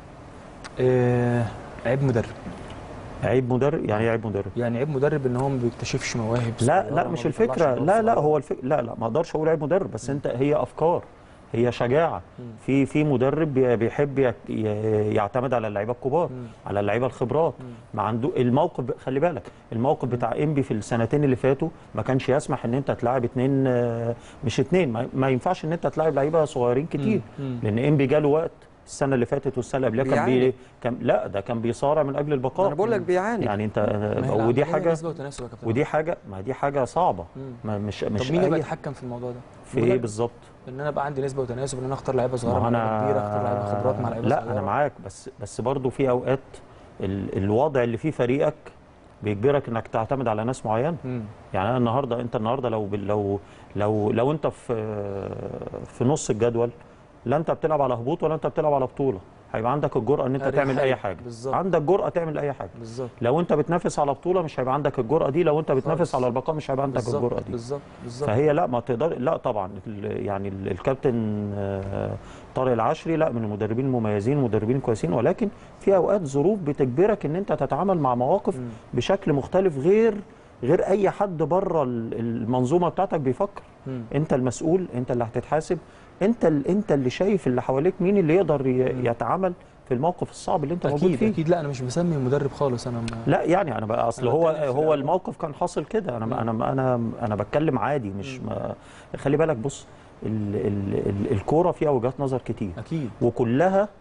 آه عيب مدرب عيب مدرب يعني ايه عيب مدرب يعني عيب مدرب ان هو ما بيكتشفش مواهب لا صغيرة، لا ما مش بيطلعش الفكره أدوار لا لا صغيرة. هو الفكرة لا لا ما اقدرش اقول عيب مدرب بس انت هي افكار هي شجاعه في في مدرب بي- بيحب يك- ي- يعتمد على اللعيبه الكبار مم. على اللعيبه الخبرات ما عنده الموقف خلي بالك الموقف بتاع انبي في السنتين اللي فاتوا ما كانش يسمح ان انت تلاعب اتنين آه، مش اتنين ما- ما ينفعش ان انت تلاعب لعيبه صغيرين كتير مم. لان انبي جاله وقت السنه اللي فاتت والسنه اللي قبلها كان بيعاني. بي كان لا ده كان بيصارع من اجل البقاء انا بقول لك بيعاني يعني انت ما هي ودي العملية حاجه نسبة وتناسب يا كابتن ودي حاجه ما دي حاجه صعبه مم. ما مش طب مش مين اللي أي بيتحكم في الموضوع ده؟ في ايه بالظبط ان انا بقى عندي نسبه وتناسب ان انا اختار لعيبه صغيره ما هو مع لعيبه كبيره اختار لعيبه خبرات مع لعيبه لا صغيره انا معاك بس بس برضه في اوقات ال الوضع اللي فيه فريقك بيجبرك انك تعتمد على ناس معينه مم. يعني انا النهارده انت النهارده لو بال- لو لو لو انت في في نص الجدول لا انت بتلعب على هبوط ولا انت بتلعب على بطوله هيبقى عندك الجرأه ان انت أريحية. تعمل اي حاجه بالظبط. عندك جرأه تعمل اي حاجه بالظبط لو انت بتنافس على بطوله مش هيبقى عندك الجرأه دي لو انت بتنافس خالص. على البقاء مش هيبقى عندك بالظبط الجرأه دي بالظبط بالظبط فهي لا ما تقدر لا طبعا ال- يعني ال- الكابتن آه، طارق العشري لا من المدربين المميزين مدربين كويسين ولكن في اوقات ظروف بتجبرك ان انت تتعامل مع مواقف مم. بشكل مختلف غير غير اي حد بره ال- المنظومه بتاعتك بيفكر مم. انت المسؤول انت اللي هتتحاسب انت ال- انت اللي شايف اللي حواليك مين اللي يقدر ي- يتعامل في الموقف الصعب اللي انت موجود اكيد فيه اكيد لا انا مش مسمي مدرب خالص انا ما لا يعني انا بقى اصل أنا هو بتكلم في هو الأول. الموقف كان حاصل كده انا انا انا انا بتكلم عادي مش ما خلي بالك بص ال ال ال الكوره فيها وجهات نظر كتير اكيد وكلها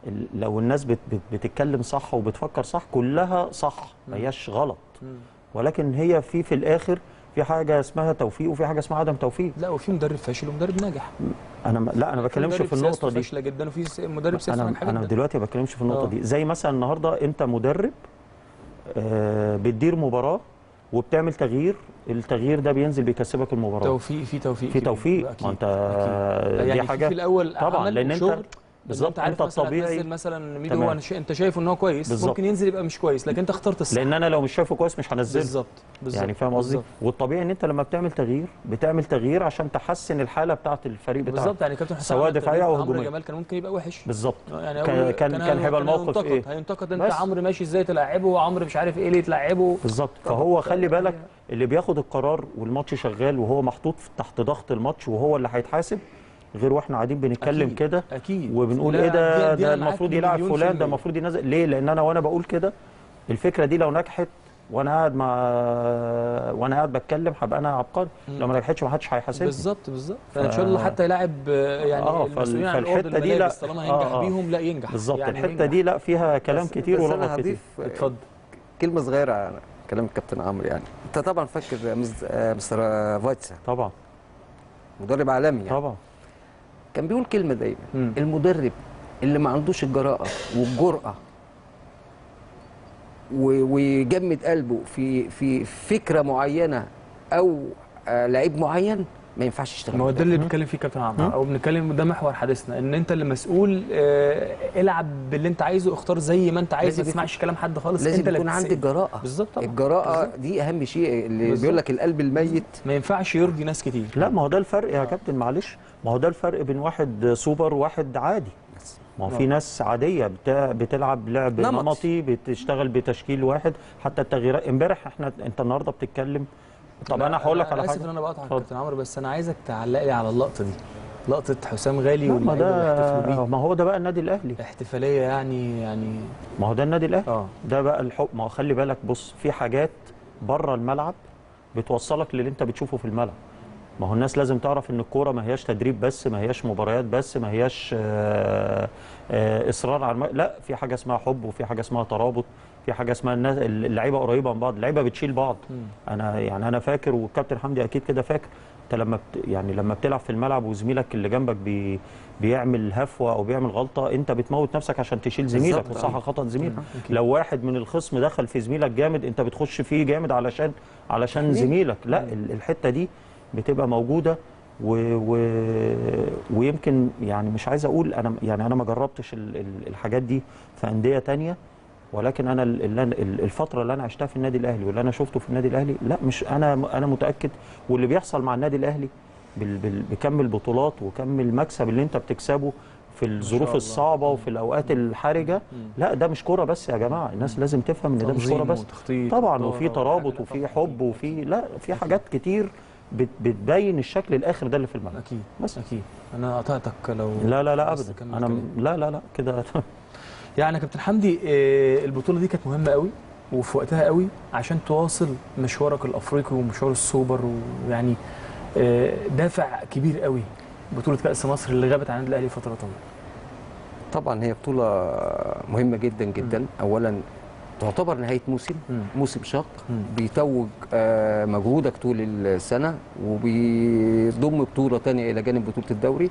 ال- لو الناس بت بت بتتكلم صح وبتفكر صح كلها صح ما هياش غلط ولكن هي في في الاخر في حاجه اسمها توفيق وفي حاجه اسمها عدم توفيق لا وفي مدرب فاشل ومدرب ناجح انا م- لا انا ما بتكلمش مدرب في النقطه سياسته دي فاشله جدا وفي س- مدرب سياسته انا ناجحه انا جدا دلوقتي ما بتكلمش في النقطه آه. دي زي مثلا النهارده انت مدرب آه بتدير مباراه وبتعمل تغيير التغيير ده بينزل بيكسبك المباراه توفيق في توفيق في كبير. توفيق أكيد. ما انت أكيد. دي يعني حاجه في, في الاول طبعا عمل لان انت وشغل بالظبط انت عارف انت مثلا الطبيعي هتنزل مثلا ميدو تمام. هو أنا شا- انت شايف ان هو كويس بالظبط. ممكن ينزل يبقى مش كويس لكن انت اخترت الصح لان انا لو مش شايفه كويس مش هنزله بالظبط بالظبط يعني فاهم قصدي بالظبط. والطبيعي ان انت لما بتعمل تغيير بتعمل تغيير عشان تحسن الحاله بتاعه الفريق بتاعك بالظبط يعني كابتن حسام سواء عمل دفاعية تغيير أو في عمرو هجومية. جمال كان ممكن يبقى وحش بالظبط يعني كان- أقول- كان- كان هيبقى الموقف هينتقد إيه؟ هينتقد انت بس. عمرو ماشي ازاي تلعبه وعمرو مش عارف ايه ليه تلعبه بالظبط فهو خلي بالك اللي بياخد القرار والماتش شغال وهو محطوط تحت ضغط الماتش وهو اللي هيتحاسب غير واحنا قاعدين بنتكلم أكيد. كده اكيد وبنقول لا، ايه ده دي- دي ده أنا معاك المفروض يلعب مليون في فلان ده المية. المفروض ينزل ليه لان انا وانا بقول كده الفكره دي لو نجحت وانا قاعد مع وانا قاعد بتكلم هبقى انا عبقري لو ما نجحتش ما حدش هيحاسبني بالظبط بالظبط فان شاء الله حتى يلعب آه، يعني آه، فال- المسؤولين عن فالحتة الأوض دي لا. الملابس طالما هينجح آه، آه. بيهم لا ينجح بالظبط يعني الحته ينجح. دي لا فيها كلام بس- كتير بس ولغط انا كتير هضيف اتفضل كلمه صغيره على كلام الكابتن عمرو يعني انت طبعا فاكر مز- آه، مستر فايتسا طبعا مدرب عالمي يعني. طبعا كان بيقول كلمه دايما مم. المدرب اللي ما عندوش الجراءه والجرأه و- ويجمد قلبه في في فكره معينه او آه، لعيب معين ما ينفعش يشتغل ما هو ده اللي بنتكلم فيه كابتن عمرو او بنتكلم ده محور حديثنا ان انت اللي مسؤول آه، العب باللي انت عايزه اختار زي ما انت عايز لازم ما تسمعش كلام حد خالص لازم انت اللي يكون بتسأل. عندك جراءه بالظبط طبعا الجراءه دي اهم شيء اللي بالظبط. بيقول لك القلب الميت ما ينفعش يرضي ناس كتير لا ما هو ده الفرق يا كابتن معلش ما هو ده الفرق بين واحد سوبر وواحد عادي ما هو في ناس عاديه بتا... بتلعب لعب نمط. نمطي بتشتغل بتشكيل واحد حتى التغييرات امبارح احنا انت النهارده بتتكلم طب لا، انا هقول لك على اسف حاجه ان انا بقطعك اتفضل. كابتن عمرو بس انا عايزك تعلق لي على اللقطه دي لقطه حسام غالي لا، ما واللعيبه بيحتفلوا ده بيه ما هو ده بقى النادي الاهلي احتفاليه يعني يعني ما هو ده النادي الاهلي اه ده بقى الحب ما هو خلي بالك بص في حاجات بره الملعب بتوصلك للي انت بتشوفه في الملعب ما هو الناس لازم تعرف ان الكوره ما هياش تدريب بس ما هياش مباريات بس ما هياش آه، آه، اصرار على الم... لا في حاجه اسمها حب وفي حاجه اسمها ترابط في حاجه اسمها الناس اللعيبه قريبه من بعض اللعيبه بتشيل بعض انا يعني انا فاكر والكابتن حمدي اكيد كده فاكر انت لما بت... يعني لما بتلعب في الملعب وزميلك اللي جنبك بي... بيعمل هفوه او بيعمل غلطه انت بتموت نفسك عشان تشيل زميلك بالظبط. وتصحح خطا زميلك أكيد. لو واحد من الخصم دخل في زميلك جامد انت بتخش فيه جامد علشان علشان زميلك لا ال- الحته دي بتبقى موجوده و و ويمكن يعني مش عايز اقول انا يعني انا ما جربتش ال- ال- الحاجات دي في انديه تانية ولكن انا ال- اللي أنا- ال- الفتره اللي انا عشتها في النادي الاهلي واللي انا شفته في النادي الاهلي لا مش انا انا متاكد واللي بيحصل مع النادي الاهلي بال- بال- بكم البطولات وكم المكسب اللي انت بتكسبه في الظروف الله. الصعبه وفي الاوقات الحرجه لا ده مش كوره بس يا جماعه الناس لازم تفهم ان ده مش كوره تنظيم بس وتخطيط طبعا وإدارة وفي ترابط وحاجة- وفي طبعاً. حب وفي لا في حاجات كتير بت- بتبين الشكل الاخر ده اللي في الملعب اكيد بس. اكيد انا قطعتك لو لا لا لا بس ابدا كمل انا كلام. لا لا لا كده يعني يا كابتن حمدي آه، البطوله دي كانت مهمه قوي وفي وقتها قوي عشان تواصل مشوارك الافريقي ومشوار السوبر ويعني آه، دافع كبير قوي بطوله كاس مصر اللي غابت عن النادي الاهلي فتره طويله طبعا هي بطولة مهمة جدا جدا أولا تعتبر نهاية موسم مم. موسم شاق مم. بيتوج آه، مجهودك طول السنة وبيضم بطولة تانية إلى جانب بطولة الدوري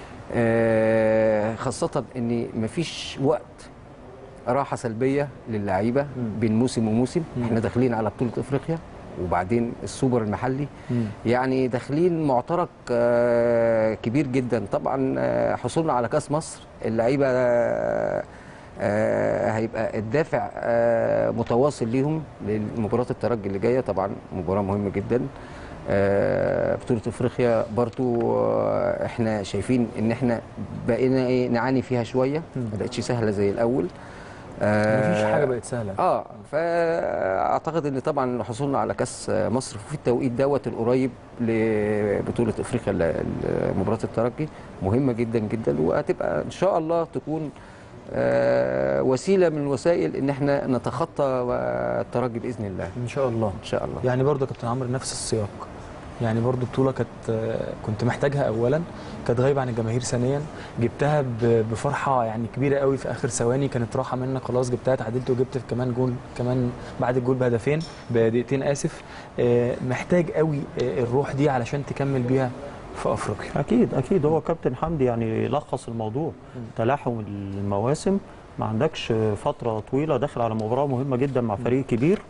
آه، خاصة إن مفيش وقت راحة سلبية للعيبة بين موسم وموسم احنا داخلين على بطولة افريقيا وبعدين السوبر المحلي يعني داخلين معترك آه، كبير جدا طبعا آه، حصولنا على كاس مصر اللعيبه آه، آه، هيبقى الدافع آه، متواصل ليهم لمباراه الترجي اللي جايه طبعا مباراه مهمه جدا آه، بطوله افريقيا برضو آه، احنا شايفين ان احنا بقينا ايه نعاني فيها شويه ما بقتش سهله زي الاول مفيش آه، حاجه بقت سهله اه فاعتقد ان طبعا حصولنا على كاس مصر في التوقيت دوت القريب لبطوله افريقيا ل- ل- مباراه الترجي مهمه جدا جدا وهتبقى ان شاء الله تكون آه، وسيله من الوسائل ان احنا نتخطى الترجي باذن الله ان شاء الله ان شاء الله يعني برضه يا كابتن عمرو نفس السياق يعني برضو بطوله كانت آه، كنت محتاجها اولا كانت غايبه عن الجماهير ثانيا جبتها ب- بفرحه يعني كبيره قوي في اخر ثواني كانت راحه منك خلاص جبتها تعادلت وجبت كمان جول كمان بعد الجول بهدفين بدقيقتين اسف آه، محتاج قوي آه، الروح دي علشان تكمل بيها في افريقيا اكيد اكيد هو كابتن حمدي يعني لخص الموضوع تلاحم المواسم ما عندكش فتره طويله داخل على مباراه مهمه جدا مع فريق كبير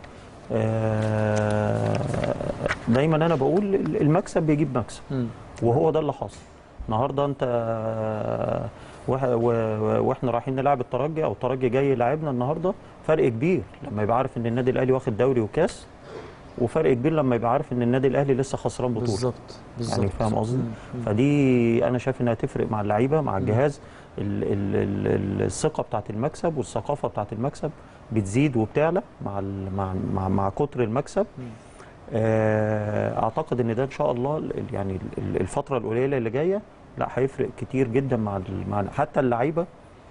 آه، دايما انا بقول المكسب بيجيب مكسب مم. وهو ده اللي حاصل النهارده انت وح- و- واحنا رايحين نلعب الترجي او الترجي جاي يلعبنا النهارده فرق كبير لما يبقى عارف ان النادي الاهلي واخد دوري وكاس وفرق كبير لما يبقى عارف ان النادي الاهلي لسه خسران بطوله بالظبط بالظبط يعني فاهم قصدي؟ مم. مم. فدي انا شايف انها تفرق مع اللعيبه مع الجهاز ال ال ال ال الثقه بتاعت المكسب والثقافه بتاعت المكسب بتزيد وبتعلى مع ال مع مع, مع كتر المكسب مم. آه، اعتقد ان ده ان شاء الله ال- يعني ال- ال- الفتره القليله اللي جايه لا هيفرق كتير جدا مع ال- مع حتى اللعيبه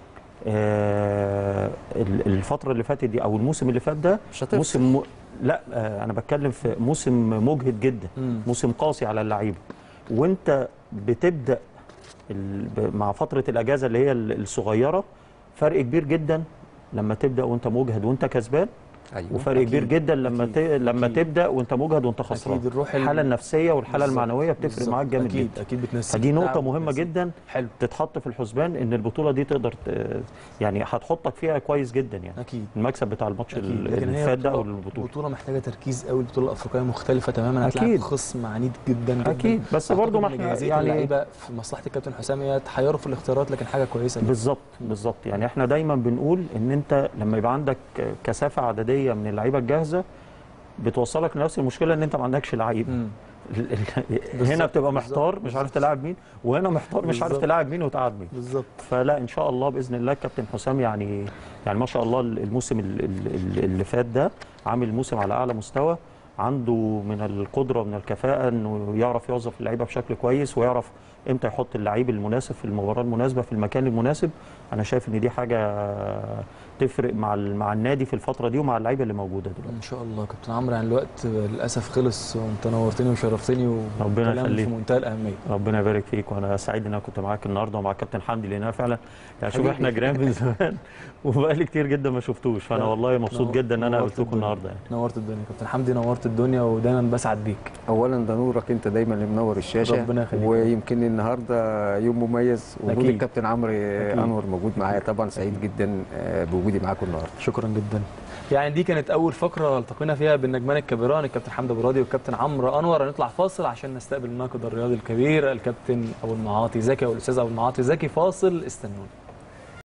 آه، ال- الفتره اللي فاتت دي او الموسم اللي فات ده مش هتفصل. موسم م... لا آه، انا بتكلم في موسم مجهد جدا مم. موسم قاسي على اللعيبه وانت بتبدا ال... ب- مع فتره الاجازه اللي هي ال- الصغيره فرق كبير جدا لما تبدا وانت مجهد وانت كسبان ايوه وفرق أكيد. كبير جدا لما ت... أكيد. لما أكيد. تبدا وانت مجهد وانت خسران اكيد الروح ال- الحاله النفسيه والحاله بالظبط، المعنويه بتفرق بالظبط. معاك جامد اكيد جدا اكيد بتنسي فدي نقطه التعب مهمه وبتنسي- جدا حلو تتحط في الحسبان ان البطوله دي تقدر ت... يعني هتحطك فيها كويس جدا يعني اكيد المكسب بتاع الماتش اكيد ال- لكن اللي هي فات ده او بطولة, البطوله بطوله محتاجه تركيز قوي البطوله الافريقيه مختلفه تماما هتلعب أكيد. خصم عنيد جدا جدا أكيد. بس أعتقد برضو ما إن إحنا جاهزية يعني- اللعيبه في مصلحه الكابتن حسام هي تحيروا في الاختيارات لكن حاجه كويسه جدا بالظبط بالظبط يعني احنا دايما بنقول ان انت لما يبقى عندك كثافه عدديه من اللعيبه الجاهزه بتوصلك لنفس المشكله ان انت ما عندكش لعيب مم. ال- ال- بالظبط، هنا بتبقى محتار بالظبط، مش عارف بالظبط. تلعب مين وهنا محتار مش عارف بالظبط. تلعب مين وتقعد مين بالظبط فلا ان شاء الله باذن الله كابتن حسام يعني يعني ما شاء الله الموسم ال- ال- ال- اللي فات ده عامل موسم على اعلى مستوى عنده من القدره ومن الكفاءه انه يعرف يوظف اللعيبه بشكل كويس ويعرف امتى يحط اللعيب المناسب في المباراه المناسبه في المكان المناسب انا شايف ان دي حاجه تفرق مع ال- مع النادي في الفتره دي ومع اللعيبه اللي موجوده دلوقتي ان شاء الله كابتن عمرو يعني الوقت للاسف خلص وانت نورتني وشرفتني ربنا وكلام يخليك. في منتهى الاهميه ربنا يبارك فيك وانا سعيد ان انا كنت معاك النهارده ومع الكابتن حمدي لان انا فعلا يعني شوف حبيبي. احنا جيران من زمان وبقالي كتير جدا ما شفتوش فانا لا، والله مبسوط نور- جدا ان انا نورت قلت لكم الدنيا. النهارده يعني نورت الدنيا كابتن حمدي نورت الدنيا ودايما بسعد بيك اولا ده نورك انت دايما اللي منور الشاشه ربنا يخليك. ويمكن النهارده يوم مميز وجود أكيد. الكابتن عمرو انور موجود معايا طبعا سعيد جدا آه، بوجودي معاكم النهارده شكرا جدا يعني دي كانت اول فقره التقينا فيها بالنجمان الكبيران الكابتن حمدي ابو راضي والكابتن عمرو انور هنطلع فاصل عشان نستقبل الناقد الرياضي الكبير الكابتن ابو المعاطي زكي او الاستاذ ابو المعاطي زكي فاصل استنونا